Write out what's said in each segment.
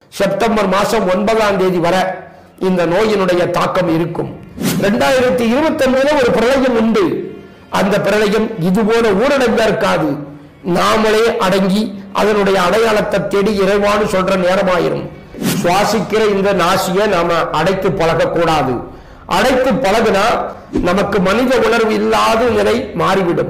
September மாசம் ஒன்பதாம் தேதி வரை இந்த நோயினுடைய தாக்கம் இருக்கும் ரெண்டாயிரத்தி இருபத்தி ஒன்பதுல ஒரு பிரளயம் உண்டு அந்த பிரளயம் இது போல ஊரடங்கா இருக்காது நாமளே அடங்கி அதனுடைய அடையாளத்தை தேடி இறைவான்னு சொல்ற நேரமாயிரும் சுவாசிக்கிற இந்த நாசியை நாம அடைத்து பழகக்கூடாது அடைத்து பழகுனா நமக்கு மனித உணர்வு இல்லாத நிலை மாறிவிடும்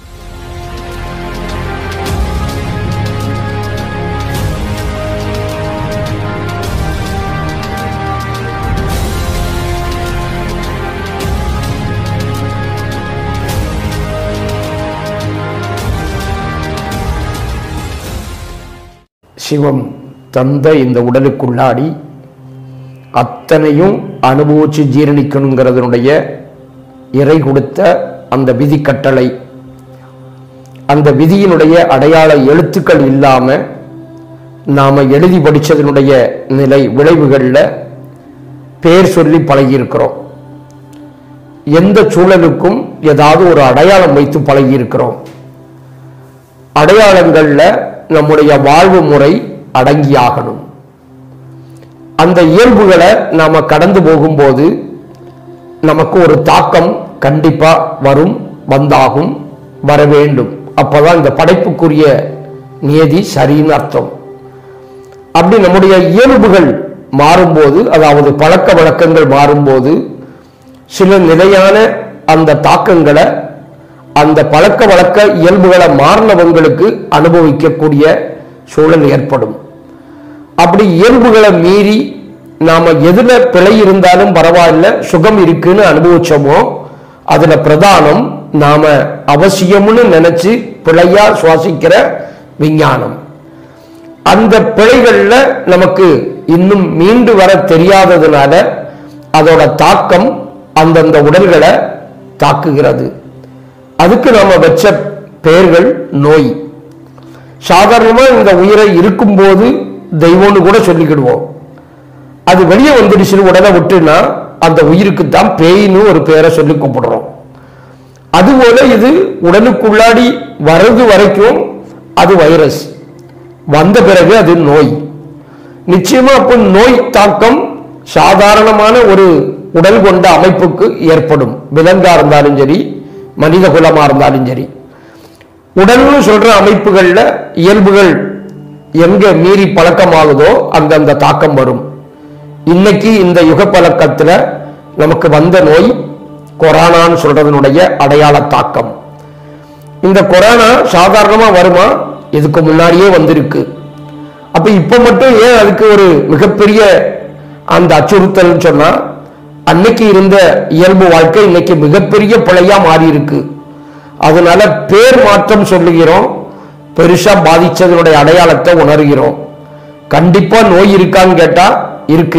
சிவம் தந்த இந்த உடலுக்குள்ளாடி அத்தனையும் அனுபவிச்சு ஜீரணிக்கணுங்கிறதனுடைய இறை கொடுத்த அந்த விதி கட்டளை அந்த விதியினுடைய அடையாள எழுத்துக்கள் இல்லாம நாம எழுதி படிச்சதனுடைய நிலை விளைவுகள்ல பேர் சொல்லி பழகியிருக்கிறோம் எந்த சூழலுக்கும் ஏதாவது ஒரு அடையாளம் வைத்து பழகியிருக்கிறோம் அடையாளங்கள்ல நம்முடைய வாழ்வு முறை அடங்கியாகணும் அந்த இயல்புகளை நாம கடந்து போகும்போது நமக்கு ஒரு தாக்கம் கண்டிப்பா வரும் வந்தாகும் வர வேண்டும் அப்பதான் இந்த படைப்புக்குரிய நியதி சரின்னு அர்த்தம் அப்படி நம்முடைய இயல்புகள் மாறும்போது அதாவது பழக்க வழக்கங்கள் மாறும்போது சில நிலையான அந்த தாக்கங்களை அந்த பழக்க வழக்க இயல்புகளை மாறினவங்களுக்கு அனுபவிக்கக்கூடிய சூழல் ஏற்படும் அப்படி இயல்புகளை மீறி நாம எதுல பிழை இருந்தாலும் பரவாயில்ல சுகம் இருக்குன்னு அனுபவிச்சோமோ அதுல பிரதானம் நாம அவசியம்னு நினைச்சு பிழையா சுவாசிக்கிற விஞ்ஞானம் அந்த பிழைகள்ல நமக்கு இன்னும் மீண்டு வர தெரியாததுனால அதோட தாக்கம் அந்தந்த உடல்களை தாக்குகிறது அதுக்கு நாம வச்ச பெயர்கள் நோய் சாதாரணமா இந்த உயிரை இருக்கும்போது தெய்வம்னு கூட சொல்லிக்கிடுவோம் அது வெளியே வந்துடுச்சுன்னு உடனே விட்டுனா அந்த உயிருக்கு தான் பேயின்னு ஒரு பேரை சொல்லி கூப்பிடுறோம் அதுபோல இது உடலுக்குள்ளாடி வர்றது வரைக்கும் அது வைரஸ் வந்த பிறகு அது நோய் நிச்சயமா அப்போ நோய் தாக்கம் சாதாரணமான ஒரு உடல் கொண்ட அமைப்புக்கு ஏற்படும் விலங்கா இருந்தாலும் சரி மனித குலமா இருந்தாலும் சரி உடல்னு சொல்ற அமைப்புகள்ல இயல்புகள் எங்க மீறி பழக்கமாகுதோ அங்க அந்த தாக்கம் வரும் இன்னைக்கு இந்த யுக பழக்கத்துல நமக்கு வந்த நோய் கொரோனான்னு சொல்றதனுடைய அடையாள தாக்கம் இந்த கொரோனா சாதாரணமா வருமா இதுக்கு முன்னாடியே வந்திருக்கு அப்ப இப்ப மட்டும் ஏன் அதுக்கு ஒரு மிகப்பெரிய அந்த அச்சுறுத்தல் சொன்னா அன்னைக்கு இருந்த இயல்பு வாழ்க்கை இன்னைக்கு மிகப்பெரிய பிழையா மாறி இருக்கு அதனால பேர் மாற்றம் சொல்லுகிறோம் பெருசா பாதிச்சதனுடைய அடையாளத்தை உணர்கிறோம் கண்டிப்பா நோய் இருக்கான்னு கேட்டா இருக்கு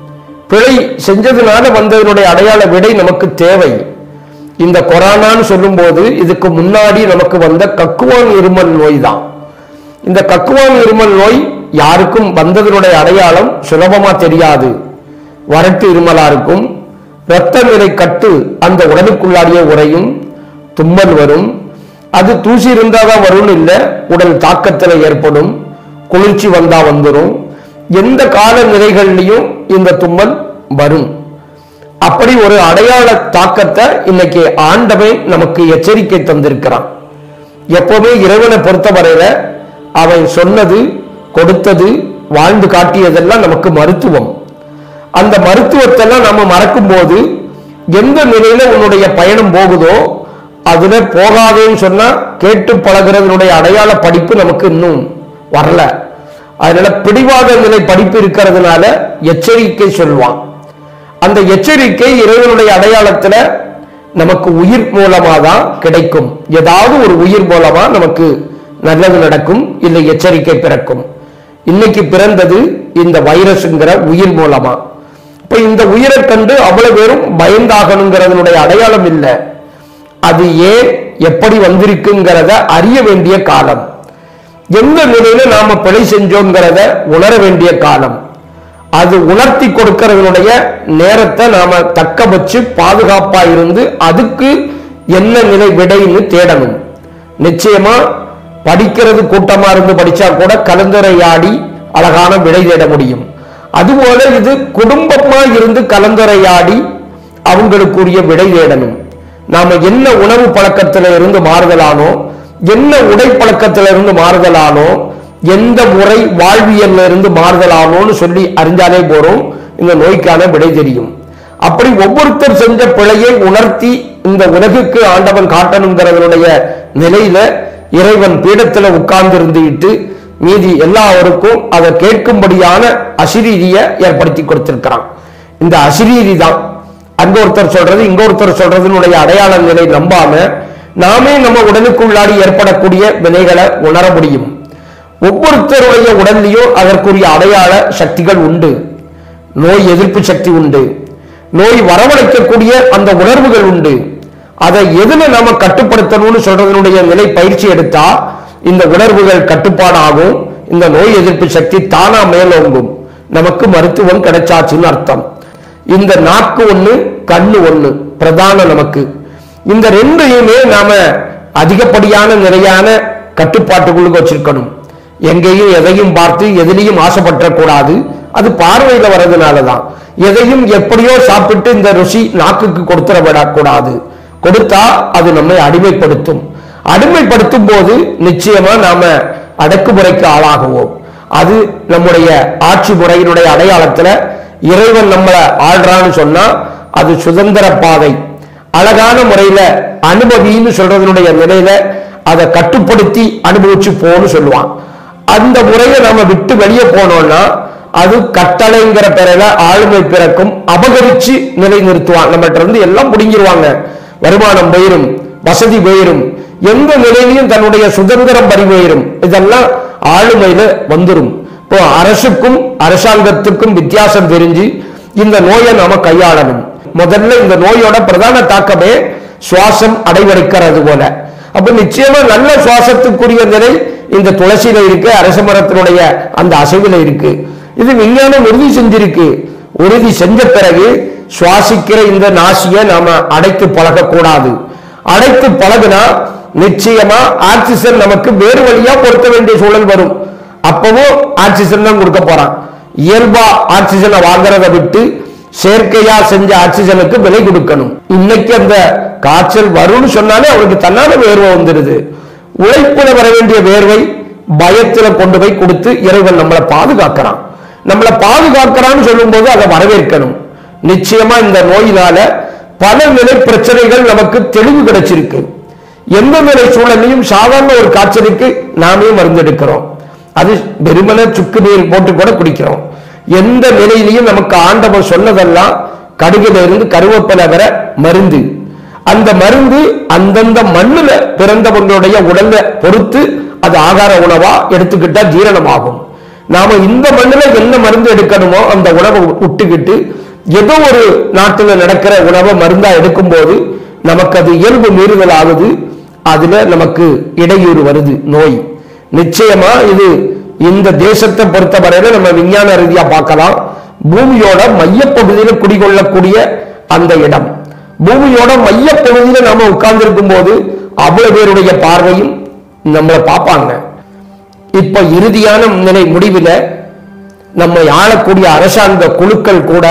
பிழை செஞ்சதுனால வந்ததனுடைய அடையாள விடை நமக்கு தேவை இந்த கொரோனான்னு சொல்லும்போது இதுக்கு முன்னாடி நமக்கு வந்த கக்குவான் இருமல் நோய் தான் இந்த கக்குவான் இருமல் நோய் யாருக்கும் வந்ததனுடைய அடையாளம் சுலபமா தெரியாது வறட்டு இருமலா இருக்கும் இரத்த நிலை கட்டு அந்த உடலுக்குள்ளாடியே உறையும் தும்மல் வரும் அது தூசி இருந்தாதான் வரும்னு இல்லை உடல் தாக்கத்தில் ஏற்படும் குளிர்ச்சி வந்தா வந்துடும் எந்த கால நிலைகள்லையும் இந்த தும்மல் வரும் அப்படி ஒரு அடையாள தாக்கத்தை இன்னைக்கு ஆண்டவன் நமக்கு எச்சரிக்கை தந்திருக்கிறான் எப்பவுமே இறைவனை பொறுத்தவரையில அவன் சொன்னது கொடுத்தது வாழ்ந்து காட்டியதெல்லாம் நமக்கு மருத்துவம் அந்த மருத்துவத்தெல்லாம் நம்ம மறக்கும் போது எந்த நிலையில உன்னுடைய பயணம் போகுதோ அதுல போகாதேன்னு சொன்னா கேட்டு பழகிறதுனுடைய அடையாள படிப்பு நமக்கு இன்னும் வரல அதனால பிடிவாத நிலை படிப்பு இருக்கிறதுனால எச்சரிக்கை சொல்வான் அந்த எச்சரிக்கை இறைவனுடைய அடையாளத்துல நமக்கு உயிர் மூலமா தான் கிடைக்கும் ஏதாவது ஒரு உயிர் மூலமா நமக்கு நல்லது நடக்கும் இல்லை எச்சரிக்கை பிறக்கும் இன்னைக்கு பிறந்தது இந்த வைரஸ்ங்கிற உயிர் மூலமா இப்ப இந்த உயிரை கண்டு அவ்வளவு பேரும் பயந்தாகணுங்கிறதனுடைய அடையாளம் இல்லை அது ஏன் எப்படி வந்திருக்குங்கிறத அறிய வேண்டிய காலம் எந்த நிலையில நாம பிழை செஞ்சோங்கிறத உணர வேண்டிய காலம் அது உணர்த்தி கொடுக்கறதனுடைய நேரத்தை நாம தக்க வச்சு பாதுகாப்பா இருந்து அதுக்கு என்ன நிலை விடைன்னு தேடணும் நிச்சயமா படிக்கிறது கூட்டமா இருந்து படிச்சா கூட கலந்துரையாடி அழகான விடை தேட முடியும் அதுபோல இது குடும்பமா இருந்து கலந்துரையாடி அவங்களுக்குரிய விடை தேடணும் நாம என்ன உணவு பழக்கத்துல இருந்து மாறுதலானோ என்ன உடை பழக்கத்துல இருந்து மாறுதலானோ எந்த முறை வாழ்வியல்ல இருந்து மாறுதலானோன்னு சொல்லி அறிஞ்சாலே போறோம் இந்த நோய்க்கான விடை தெரியும் அப்படி ஒவ்வொருத்தர் செஞ்ச பிழையை உணர்த்தி இந்த உலகுக்கு ஆண்டவன் காட்டணுங்கிறதனுடைய நிலையில இறைவன் பீடத்துல உட்கார்ந்து இருந்துட்டு மீதி எல்லாருக்கும் அதை கேட்கும்படியான அசிரீதிய ஏற்படுத்தி கொடுத்திருக்கிறான் இந்த அசிரீதி தான் அங்க ஒருத்தர் சொல்றது இங்க ஒருத்தர் சொல்றதுனுடைய அடையாள நிலை நம்பாம நாமே நம்ம உடலுக்குள்ளாடி ஏற்படக்கூடிய வினைகளை உணர முடியும் ஒவ்வொருத்தருடைய உடல்லையும் அதற்குரிய அடையாள சக்திகள் உண்டு நோய் எதிர்ப்பு சக்தி உண்டு நோய் வரவழைக்கக்கூடிய அந்த உணர்வுகள் உண்டு அதை எதுல நாம கட்டுப்படுத்தணும்னு சொல்றதனுடைய நிலை பயிற்சி எடுத்தா இந்த உணர்வுகள் கட்டுப்பாடாகும் இந்த நோய் எதிர்ப்பு சக்தி தானா மேலோங்கும் நமக்கு மருத்துவம் கிடைச்சாச்சுன்னு அர்த்தம் இந்த நாக்கு ஒண்ணு கண்ணு ஒண்ணு பிரதான நமக்கு இந்த ரெண்டையுமே நாம அதிகப்படியான நிறையான கட்டுப்பாட்டுக்குள்ளுக்கு வச்சிருக்கணும் எங்கேயும் எதையும் பார்த்து எதிலையும் ஆசைப்பற்றக்கூடாது அது பார்வையில வர்றதுனாலதான் எதையும் எப்படியோ சாப்பிட்டு இந்த ருசி நாக்குக்கு கொடுத்துட விடக்கூடாது கொடுத்தா அது நம்மை அடிமைப்படுத்தும் அடிமைப்படுத்தும் போது நிச்சயமா நாம அடக்குமுறைக்கு ஆளாகுவோம் அது நம்முடைய ஆட்சி முறையினுடைய அடையாளத்துல இறைவன் நம்மளை ஆள்றான்னு சொன்னா அது சுதந்திர பாதை அழகான முறையில அனுபவின்னு சொல்றதனுடைய நிலையில அதை கட்டுப்படுத்தி அனுபவிச்சு போன்னு சொல்லுவான் அந்த முறையை நம்ம விட்டு வெளியே போனோம்னா அது கட்டளைங்கிற பெயரில ஆளுமை பிறக்கும் அபகரிச்சு நிலை நிறுத்துவான் நம்மகிட்ட இருந்து எல்லாம் புடுங்கிருவாங்க வருமானம் போயிரும் வசதி போயிரும் எந்த நிலையிலையும் தன்னுடைய சுதந்திரம் பறி போயிரும் இதெல்லாம் ஆளுமையில வந்துரும் இப்போ அரசுக்கும் அரசாங்கத்துக்கும் வித்தியாசம் தெரிஞ்சு இந்த நோயை நாம கையாளணும் முதல்ல இந்த நோயோட பிரதான தாக்கமே சுவாசம் அடைவடைக்கிறது போல அப்ப நிச்சயமா நல்ல சுவாசத்துக்குரிய நிலை இந்த துளசியில இருக்கு அரச மரத்தினுடைய அந்த அசைவுல இருக்கு இது விஞ்ஞானம் உறுதி செஞ்சிருக்கு உறுதி செஞ்ச பிறகு சுவாசிக்கிற இந்த நாசியை நாம அடைத்து பழகக்கூடாது அடைத்து பழகுனா நிச்சயமா ஆக்சிஜன் நமக்கு வேறு வழியா பொருத்த வேண்டிய சூழல் வரும் அப்பவும் ஆக்சிஜன் தான் கொடுக்க போறான் இயல்பா ஆக்சிஜனை வாங்குறத விட்டு செயற்கையா செஞ்ச ஆக்சிஜனுக்கு விலை கொடுக்கணும் இன்னைக்கு அந்த காய்ச்சல் வரும்னு சொன்னாலே அவனுக்கு தன்னால வேர்வை வந்துடுது உழைப்புல வர வேண்டிய வேர்வை பயத்துல கொண்டு போய் கொடுத்து இறைவன் நம்மளை பாதுகாக்கிறான் நம்மளை பாதுகாக்கிறான்னு சொல்லும்போது அதை வரவேற்கணும் நிச்சயமா இந்த நோயினால பல நிலை பிரச்சனைகள் நமக்கு தெளிவு கிடைச்சிருக்கு எந்த நிலை சூழலையும் சாதாரண ஒரு காய்ச்சலுக்கு நாமே மருந்தெடுக்கிறோம் அது வெறுமன சுக்கு நீர் போட்டு கூட குடிக்கிறோம் எந்த நிலையிலையும் நமக்கு ஆண்டவன் சொன்னதெல்லாம் கடுகுல இருந்து கருவேப்பிலை வர மருந்து அந்த மருந்து அந்தந்த மண்ணுல பிறந்தவங்களுடைய உடலை பொறுத்து அது ஆகார உணவா எடுத்துக்கிட்டா ஜீரணமாகும் நாம இந்த மண்ணுல என்ன மருந்து எடுக்கணுமோ அந்த உணவை விட்டுக்கிட்டு ஏதோ ஒரு நாட்டுல நடக்கிற உணவை மருந்தா எடுக்கும்போது நமக்கு அது இயல்பு மீறுதல் ஆகுது அதுல நமக்கு இடையூறு வருது நோய் நிச்சயமா இது இந்த தேசத்தை பொறுத்தவரையில நம்ம விஞ்ஞான ரீதியா பார்க்கலாம் பூமியோட மையப்பகுதியில குடிகொள்ளக்கூடிய அந்த இடம் பூமியோட மையப்பகுதியில நாம உட்கார்ந்திருக்கும் போது அவ்வளவு பேருடைய பார்வையும் நம்மளை பார்ப்பாங்க இப்ப இறுதியான நிலை முடிவில நம்மை ஆளக்கூடிய அரசாங்க குழுக்கள் கூட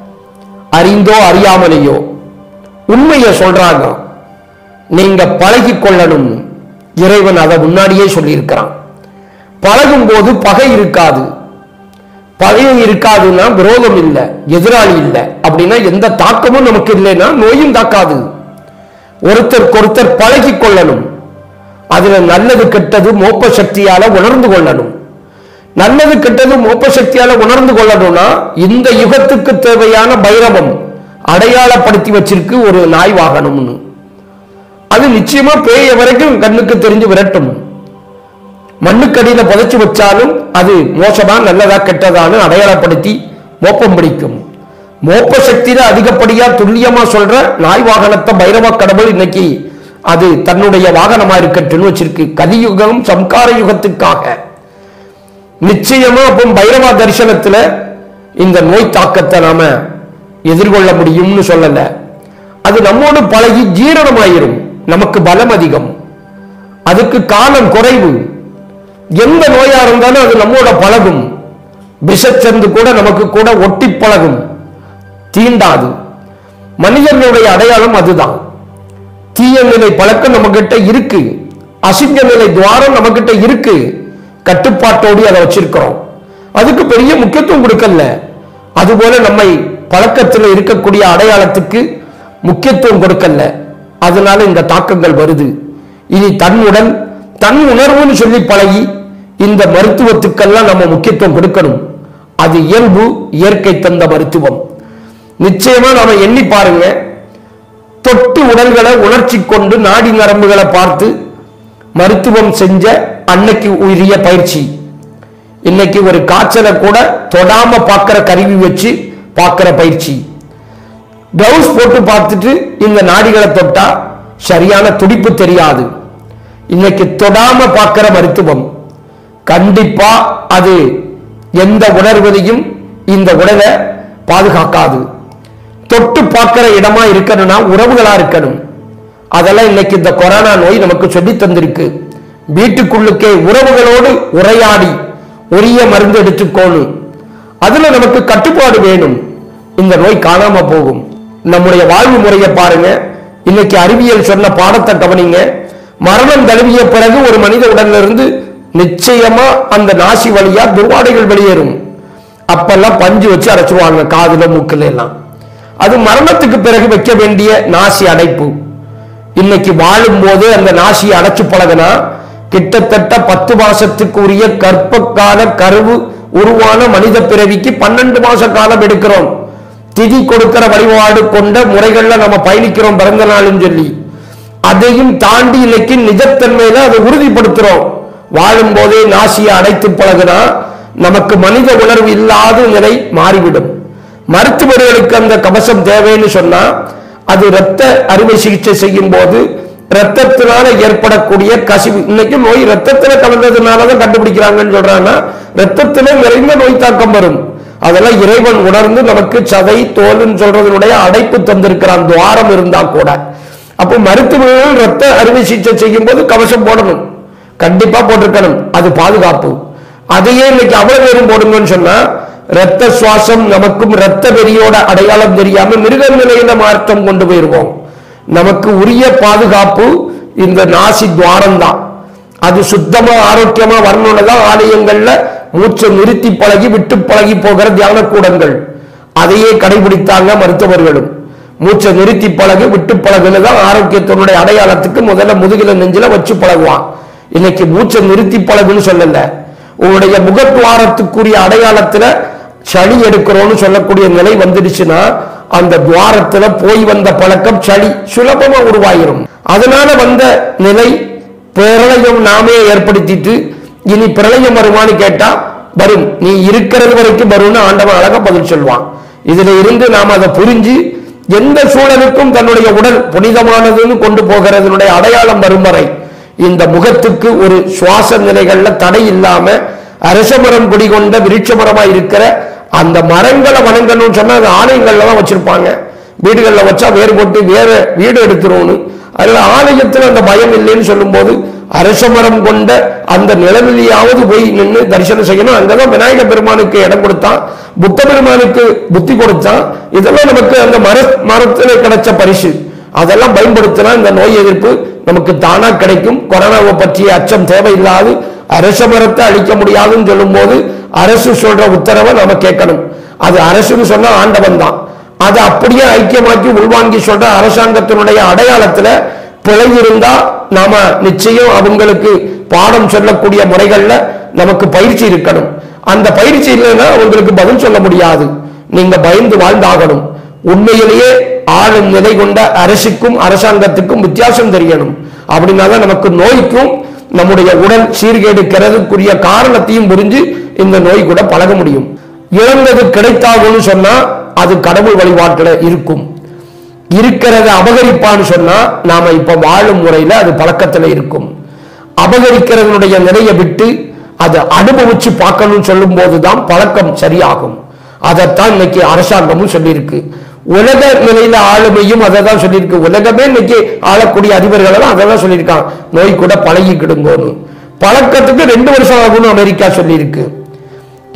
அறிந்தோ அறியாமலேயோ உண்மையை சொல்றாங்க நீங்க பழகி கொள்ளணும் இறைவன் அதை முன்னாடியே சொல்லியிருக்கிறான் பழகும் போது பகை இருக்காது பகையும் இருக்காதுன்னா விரோதம் இல்லை எதிராளி இல்லை அப்படின்னா எந்த தாக்கமும் நமக்கு இல்லைன்னா நோயும் தாக்காது ஒருத்தருக்கு ஒருத்தர் பழகி கொள்ளணும் அதுல நல்லது கெட்டது மோப்ப சக்தியால உணர்ந்து கொள்ளணும் நல்லது கெட்டது மோப்ப சக்தியால உணர்ந்து கொள்ளணும்னா இந்த யுகத்துக்கு தேவையான பைரவம் அடையாளப்படுத்தி வச்சிருக்கு ஒரு நாய் வாகனம்னு அது நிச்சயமா பேய வரைக்கும் கண்ணுக்கு தெரிஞ்சு விரட்டும் மண்ணுக்கடியில புதைச்சு வச்சாலும் அது மோசமா நல்லதா கெட்டதான்னு அடையாளப்படுத்தி மோப்பம் பிடிக்கும் மோப்ப சக்தியில அதிகப்படியா துல்லியமா சொல்ற நாய் வாகனத்தை பைரவ கடவுள் இன்னைக்கு அது தன்னுடைய வாகனமா இருக்கட்டும்னு வச்சிருக்கு கலியுகம் சம்கார யுகத்துக்காக நிச்சயமா அப்போ பைரவா தரிசனத்துல இந்த நோய் தாக்கத்தை நாம எதிர்கொள்ள முடியும்னு சொல்லல அது நம்மோடு பழகி ஜீரணமாயிரும் நமக்கு பலம் அதிகம் அதுக்கு காலம் குறைவு எந்த நோயா இருந்தாலும் அது நம்மோட பழகும் விஷச்சந்து கூட நமக்கு கூட ஒட்டி பழகும் தீண்டாது மனிதர்களுடைய அடையாளம் அதுதான் தீய நிலை பழக்கம் நம்ம கிட்ட இருக்கு அசிங்க நிலை துவாரம் நம்ம கிட்ட இருக்கு கட்டுப்பாட்டோடு அதை வச்சிருக்கிறோம் அதுக்கு பெரிய முக்கியத்துவம் கொடுக்கல அதுபோல நம்மை பழக்கத்தில் இருக்கக்கூடிய அடையாளத்துக்கு முக்கியத்துவம் கொடுக்கல அதனால இந்த தாக்கங்கள் வருது இனி தன் உடல் தன் உணர்வுன்னு சொல்லி பழகி இந்த மருத்துவத்துக்கெல்லாம் நம்ம முக்கியத்துவம் கொடுக்கணும் அது இயல்பு இயற்கை தந்த மருத்துவம் நிச்சயமா நாம எண்ணி பாருங்க தொட்டு உடல்களை உணர்ச்சி கொண்டு நாடி நரம்புகளை பார்த்து மருத்துவம் செஞ்ச அன்னைக்கு உரிய பயிற்சி இன்னைக்கு ஒரு காய்ச்சலை கூட தொடாம பார்க்கிற கருவி வச்சு பார்க்கிற பயிற்சி கிளவுஸ் போட்டு பார்த்துட்டு இந்த நாடிகளை தொட்டா சரியான துடிப்பு தெரியாது இன்னைக்கு தொடாம பார்க்கிற மருத்துவம் கண்டிப்பா அது எந்த உணர்வதையும் இந்த உடலை பாதுகாக்காது தொட்டு பார்க்கிற இடமா இருக்கணும்னா உறவுகளா இருக்கணும் அதெல்லாம் இன்னைக்கு இந்த கொரோனா நோய் நமக்கு சொல்லி தந்திருக்கு வீட்டுக்குள்ளுக்கே உறவுகளோடு உரையாடி உரிய மருந்து எடுத்துக்கோணும் அதுல நமக்கு கட்டுப்பாடு வேணும் இந்த நோய் காணாம போகும் நம்முடைய வாழ்வு முறையை பாருங்க இன்னைக்கு அறிவியல் சொன்ன பாடத்தை கவனிங்க மரணம் தழுவிய பிறகு ஒரு மனித உடல்ல இருந்து நிச்சயமா அந்த நாசி வழியா துர்வாடைகள் வெளியேறும் அப்பெல்லாம் பஞ்சு வச்சு அடைச்சிருவாங்க காதுல மூக்குல எல்லாம் அது மரணத்துக்கு பிறகு வைக்க வேண்டிய நாசி அடைப்பு இன்னைக்கு வாழும் போது அந்த நாசியை அடைச்சு பழகுனா கிட்டத்தட்ட பத்து மாசத்துக்கு உரிய கற்ப கருவு உருவான மனித பிறவிக்கு பன்னெண்டு மாச காலம் எடுக்கிறோம் திதி கொடுக்கிற வழிபாடு கொண்ட முறைகள்ல நம்ம பயணிக்கிறோம் பிறந்த நாள்னு சொல்லி அதையும் தாண்டி இன்னைக்கு நிஜத்தன்மையில அதை உறுதிப்படுத்துறோம் வாழும் போதே நாசியை அடைத்து பழகுனா நமக்கு மனித உணர்வு இல்லாத நிலை மாறிவிடும் மருத்துவர்களுக்கு அந்த கவசம் தேவைன்னு சொன்னா அது இரத்த அறுவை சிகிச்சை செய்யும் போது ரத்தத்தினால ஏற்படக்கூடிய கசிவு இன்னைக்கு நோய் ரத்தத்துல கலந்ததுனாலதான் கண்டுபிடிக்கிறாங்கன்னு சொல்றாங்கன்னா ரத்தத்திலே நிறைந்த நோய் தாக்கம் வரும் அதெல்லாம் இறைவன் உணர்ந்து நமக்கு சதை தோல்னு சொல்றதனுடைய அடைப்பு தந்திருக்கிறான் துவாரம் இருந்தா கூட அப்போ மருத்துவர்கள் ரத்த அறுவை சிகிச்சை செய்யும் போது கவசம் போடணும் கண்டிப்பா போட்டிருக்கணும் அது பாதுகாப்பு அதையே இன்னைக்கு அவ்வளவு பேரும் போடுங்கன்னு சொன்னா ரத்த சுவாசம் நமக்கும் ரத்த வெறியோட அடையாளம் தெரியாம மிருக நிலையில மாற்றம் கொண்டு போயிருவோம் நமக்கு உரிய பாதுகாப்பு இந்த நாசி துவாரம் தான் அது சுத்தமா ஆரோக்கியமா வரணும்னு தான் ஆலயங்கள்ல மூச்சை நிறுத்தி பழகி விட்டு பழகி போகிற தியான கூடங்கள் அதையே கடைபிடித்தாங்க மருத்துவர்களும் மூச்சை நிறுத்தி பழகு விட்டு பழகுன்னு தான் ஆரோக்கியத்தினுடைய அடையாளத்துக்கு முதல்ல முதுகில நெஞ்சில வச்சு பழகுவான் இன்னைக்கு மூச்சை நிறுத்தி பழகுன்னு சொல்லல உங்களுடைய முகத்துவாரத்துக்குரிய அடையாளத்துல சளி எடுக்கிறோம்னு சொல்லக்கூடிய நிலை வந்துடுச்சுன்னா அந்த துவாரத்துல போய் வந்த பழக்கம் சளி சுலபமா உருவாயிரும் அதனால வந்த நிலை பிரளயம் நாமே ஏற்படுத்திட்டு இனி பிரளயம் வருமான்னு கேட்டா வரும் நீ இருக்கிறது வரைக்கும் வரும்னு ஆண்டவன் அழகா பதில் சொல்வான் இதுல இருந்து நாம் அதை புரிஞ்சு எந்த சூழலுக்கும் தன்னுடைய உடல் புனிதமானதுன்னு கொண்டு போகிறதனுடைய அடையாளம் வரும் வரை இந்த முகத்துக்கு ஒரு சுவாச நிலைகள்ல தடை இல்லாம அரசமரம் குடிகொண்ட விருட்ச மரமா இருக்கிற அந்த மரங்களை வணங்கணும்னு சொன்னா அது ஆலயங்கள்ல தான் வச்சிருப்பாங்க வீடுகள்ல வச்சா வேறு போட்டு வேற வீடு எடுத்துருவோம்னு அதுல ஆலயத்துல அந்த பயம் இல்லைன்னு சொல்லும்போது அரசமரம் கொண்ட அந்த நிலவிலேயாவது போய் நின்று தரிசனம் செய்யணும் அங்கதான் விநாயக பெருமானுக்கு இடம் கொடுத்தான் புத்த பெருமானுக்கு புத்தி கொடுத்தான் இதெல்லாம் நமக்கு அந்த மர மரத்துல கிடைச்ச பரிசு அதெல்லாம் பயன்படுத்தினா இந்த நோய் எதிர்ப்பு நமக்கு தானா கிடைக்கும் கொரோனாவை பற்றிய அச்சம் தேவையில்லாது அரச மரத்தை அழிக்க முடியாதுன்னு சொல்லும்போது அரசு சொல்ற உத்தரவை நாம கேட்கணும் அது அரசுன்னு சொன்னா ஆண்டவன் தான் அதை அப்படியே ஐக்கியமாக்கி உள்வாங்கி சொல்ற அரசாங்கத்தினுடைய அடையாளத்துல பிழை இருந்தா நாம நிச்சயம் அவங்களுக்கு பாடம் சொல்லக்கூடிய முறைகள்ல நமக்கு பயிற்சி இருக்கணும் அந்த பயிற்சி இல்லைன்னா அவங்களுக்கு பதில் சொல்ல முடியாது நீங்க பயந்து வாழ்ந்தாகணும் உண்மையிலேயே ஆளும் நிலை கொண்ட அரசுக்கும் அரசாங்கத்துக்கும் வித்தியாசம் தெரியணும் அப்படின்னாதான் நமக்கு நோய்க்கும் நம்முடைய உடல் சீர்கேடுக்கிறதுக்குரிய காரணத்தையும் புரிஞ்சு இந்த நோய் கூட பழக முடியும் இழந்தது கிடைத்தாகும்னு சொன்னா அது கடவுள் வழிபாட்டுல இருக்கும் இருக்கிறத அபகரிப்பான்னு சொன்னா நாம இப்ப வாழும் முறையில அது பழக்கத்துல இருக்கும் அபகரிக்கிறதனுடைய நிலையை விட்டு அதை அனுபவிச்சு பார்க்கணும்னு சொல்லும் போதுதான் பழக்கம் சரியாகும் அதைத்தான் இன்னைக்கு அரசாங்கமும் சொல்லியிருக்கு உலக நிலையில ஆளுமையும் அதை தான் சொல்லியிருக்கு உலகமே இன்னைக்கு ஆளக்கூடிய அதிபர்கள் எல்லாம் அதை தான் சொல்லியிருக்காங்க நோய் கூட பழகிக்கிடுங்கோன்னு பழக்கத்துக்கு ரெண்டு வருஷம் ஆகும்னு அமெரிக்கா சொல்லியிருக்கு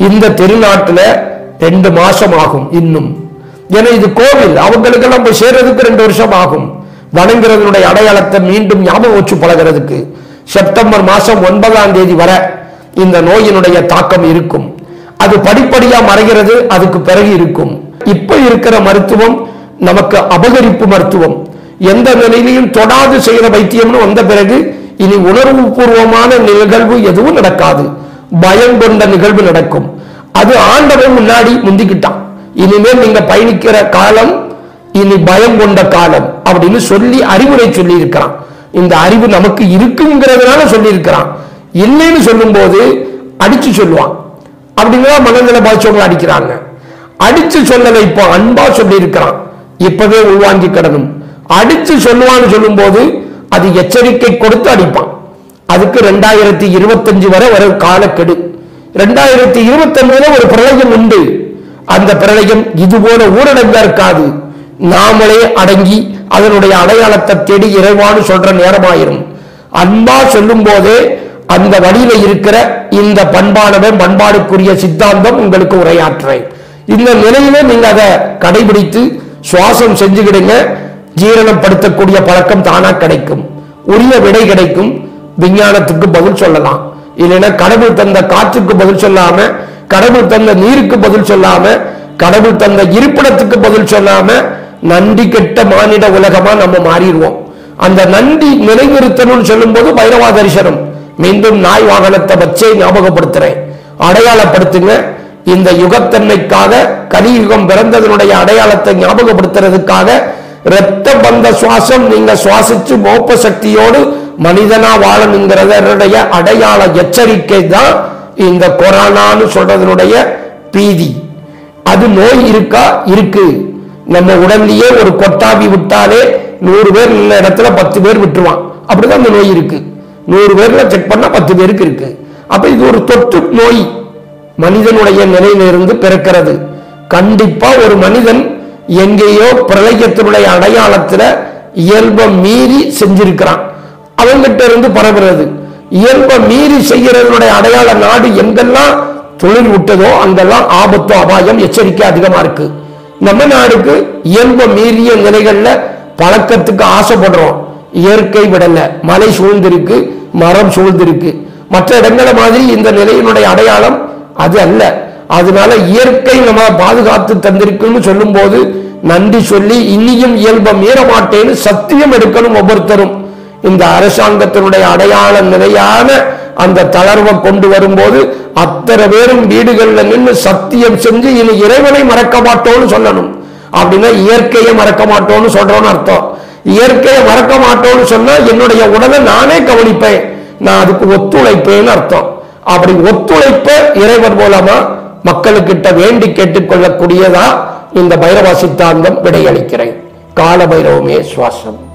இந்த திருநாட்டுல ரெண்டு மாசம் ஆகும் இன்னும் ஏன்னா இது கோவில் அவங்களுக்கெல்லாம் போய் சேர்றதுக்கு ரெண்டு வருஷம் ஆகும் வணங்குறதனுடைய அடையாளத்தை மீண்டும் ஞாபகம் வச்சு பழகிறதுக்கு செப்டம்பர் மாசம் ஒன்பதாம் தேதி வரை இந்த நோயினுடைய தாக்கம் இருக்கும் அது படிப்படியா மறைகிறது அதுக்கு பிறகு இருக்கும் இப்ப இருக்கிற மருத்துவம் நமக்கு அபகரிப்பு மருத்துவம் எந்த நிலையிலையும் தொடாது செய்யற வைத்தியம்னு வந்த பிறகு இனி உணர்வு பூர்வமான நிகழ்வு எதுவும் நடக்காது பயம் கொண்ட நிகழ்வு நடக்கும் அது ஆண்டவன் முன்னாடி முந்திக்கிட்டான் இனிமேல் நீங்க பயணிக்கிற காலம் இனி பயம் கொண்ட காலம் அப்படின்னு சொல்லி அறிவுரை சொல்லி இருக்கிறான் இந்த அறிவு நமக்கு இருக்குங்கிறதுனால சொல்லி இருக்கிறான் இல்லைன்னு சொல்லும்போது அடிச்சு சொல்லுவான் அப்படிங்கிற மனநிலை பாதிச்சவங்க அடிக்கிறாங்க அடிச்சு சொல்லலை இப்போ அன்பா சொல்லி இருக்கிறான் இப்பவே உள்வாங்கி கிடணும் அடிச்சு சொல்லுவான்னு சொல்லும்போது அது எச்சரிக்கை கொடுத்து அடிப்பான் அதுக்கு ரெண்டாயிரத்தி இருபத்தஞ்சு வரை வர காலக்கெடு ரெண்டாயிரத்தி இருபத்தஞ்சுல ஒரு பிரளயம் உண்டு அந்த பிரளயம் இது போல ஊரடங்கா இருக்காது நாமளே அடங்கி அதனுடைய அடையாளத்தை தேடி இறைவான்னு சொல்ற நேரமாயிரும் அன்பா சொல்லும் போதே அந்த வழியில இருக்கிற இந்த பண்பானவன் பண்பாடுக்குரிய சித்தாந்தம் உங்களுக்கு உரையாற்றுறேன் இந்த நிலையில நீங்க அதை கடைபிடித்து சுவாசம் செஞ்சுக்கிடுங்க ஜீரணப்படுத்தக்கூடிய பழக்கம் தானா கிடைக்கும் உரிய விடை கிடைக்கும் விஞ்ஞானத்துக்கு பதில் சொல்லலாம் இல்லைன்னா கடவுள் தந்த காற்றுக்கு பதில் சொல்லாம கடவுள் தந்த நீருக்கு பதில் சொல்லாம கடவுள் தந்த இருப்பிடத்துக்கு பதில் சொல்லாம நன்றி கெட்ட மானிட உலகமா நம்ம மாறிடுவோம் அந்த நன்றி நிலைநிறுத்தணும்னு சொல்லும்போது பைரவா தரிசனம் மீண்டும் நாய் வாகனத்தை வச்சே ஞாபகப்படுத்துறேன் அடையாளப்படுத்துங்க இந்த யுகத்தன்மைக்காக கலியுகம் பிறந்ததனுடைய அடையாளத்தை ஞாபகப்படுத்துறதுக்காக இரத்த பந்த சுவாசம் நீங்க சுவாசிச்சு மோப்ப சக்தியோடு மனிதனா வாழணுங்கிறதனுடைய அடையாள எச்சரிக்கை தான் இந்த கொரோனான்னு சொல்றதனுடைய பீதி அது நோய் இருக்கா இருக்கு நம்ம உடம்புலயே ஒரு கொட்டாவி விட்டாலே நூறு பேர் நின்ன இடத்துல பத்து பேர் விட்டுருவான் அப்படிதான் அந்த நோய் இருக்கு நூறு பேர்ல செக் பண்ணா பத்து பேருக்கு இருக்கு அப்ப இது ஒரு தொற்று நோய் மனிதனுடைய நிலையிலிருந்து பிறக்கிறது கண்டிப்பா ஒரு மனிதன் எங்கேயோ பிரளயத்தினுடைய அடையாளத்துல இயல்பை மீறி செஞ்சிருக்கிறான் அவங்கிட்ட இருந்து பரவுறது இயல்பை மீறி செய்யறதனுடைய அடையாள நாடு எங்கெல்லாம் தொழில் விட்டதோ அங்கெல்லாம் ஆபத்து அபாயம் எச்சரிக்கை அதிகமா இருக்கு நம்ம நாடுக்கு இயல்பை மீறிய நிலைகள்ல பழக்கத்துக்கு ஆசைப்படுறோம் இயற்கை விடல மலை சூழ்ந்திருக்கு மரம் சூழ்ந்திருக்கு மற்ற இடங்களை மாதிரி இந்த நிலையினுடைய அடையாளம் அது அல்ல அதனால இயற்கை நம்ம பாதுகாத்து தந்திருக்குன்னு சொல்லும்போது நன்றி சொல்லி இனியும் இயல்பை மீற மாட்டேன்னு சத்தியம் எடுக்கணும் ஒவ்வொருத்தரும் இந்த அரசாங்கத்தினுடைய அடையாள நிலையான அந்த தளர்வை கொண்டு வரும்போது அத்தனை பேரும் வீடுகள்ல நின்று சத்தியம் செஞ்சு இனி இறைவனை மறக்க மாட்டோம்னு சொல்லணும் அப்படின்னா இயற்கையை மறக்க மாட்டோம்னு சொல்றோம்னு அர்த்தம் இயற்கையை மறக்க மாட்டோம்னு சொன்னா என்னுடைய உடலை நானே கவனிப்பேன் நான் அதுக்கு ஒத்துழைப்பேன்னு அர்த்தம் அப்படி ஒத்துழைப்ப இறைவன் மூலமா மக்களுக்கிட்ட வேண்டி கேட்டுக்கொள்ளக்கூடியதா இந்த பைரவ சித்தாந்தம் விடையளிக்கிறேன் கால பைரவமே சுவாசம்